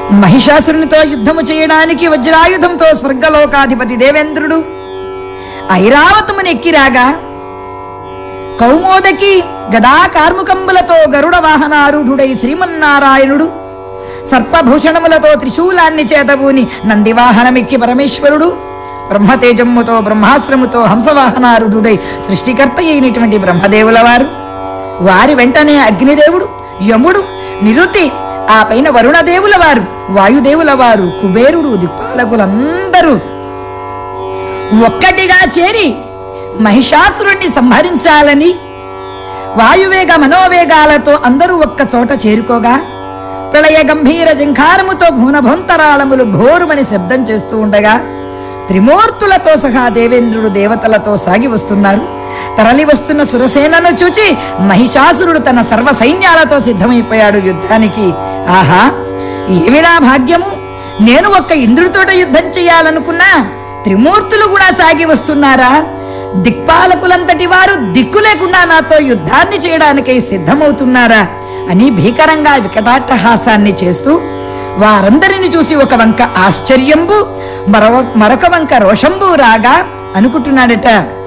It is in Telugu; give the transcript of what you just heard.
మహిషాసురునితో యుద్ధము చేయడానికి వజ్రాయుధంతో స్వర్గలోకాధిపతి దేవేంద్రుడు ఐరావతమును ఎక్కిరాగా కౌమోదకి గదా కార్ముకంబులతో గరుడ వాహనారూఢుడై శ్రీమన్నారాయణుడు సర్పభూషణములతో త్రిశూలాన్ని చేతబూని నందివాహనమెక్కి పరమేశ్వరుడు బ్రహ్మతేజమ్ముతో బ్రహ్మాశ్రముతో హంసవాహనారూఢుడై సృష్టికర్త అయినటువంటి బ్రహ్మదేవుల వారు వారి వెంటనే అగ్నిదేవుడు యముడు నిరుతి ఆ పైన వరుణదేవుల వారు వాయుదేవుల వారు కుబేరుడు దిక్పాలకులందరూ ఒక్కటిగా చేరి మహిషాసురుణ్ణి సంహరించాలని వాయువేగ మనోవేగాలతో అందరూ ఒక్క చోట చేరుకోగా ప్రళయ గంభీర జింఖారముతో భువనభొంతరాళములు ఘోరుమని శబ్దం చేస్తూ ఉండగా త్రిమూర్తులతో సహా దేవేంద్రుడు దేవతలతో సాగి వస్తున్నారు తరలి వస్తున్న సురసేనను చూచి మహిషాసురుడు తన సర్వ సైన్యాలతో సిద్ధమైపోయాడు యుద్ధానికి ఆహా ఏమిరా భాగ్యము నేను ఒక్క ఇంద్రుడితోట యుద్ధం చెయ్యాలనుకున్నా త్రిమూర్తులు కూడా సాగి వస్తున్నారా దిక్పాలకులంతటి వారు దిక్కు లేకుండా నాతో యుద్ధాన్ని చేయడానికై సిద్ధమవుతున్నారా అని భీకరంగా వికటాట్టహాసాన్ని చేస్తూ వారందరిని చూసి ఒక వంక ఆశ్చర్యంబు మరొక మరొక వంక రోషంబు రాగా అనుకుంటున్నాడట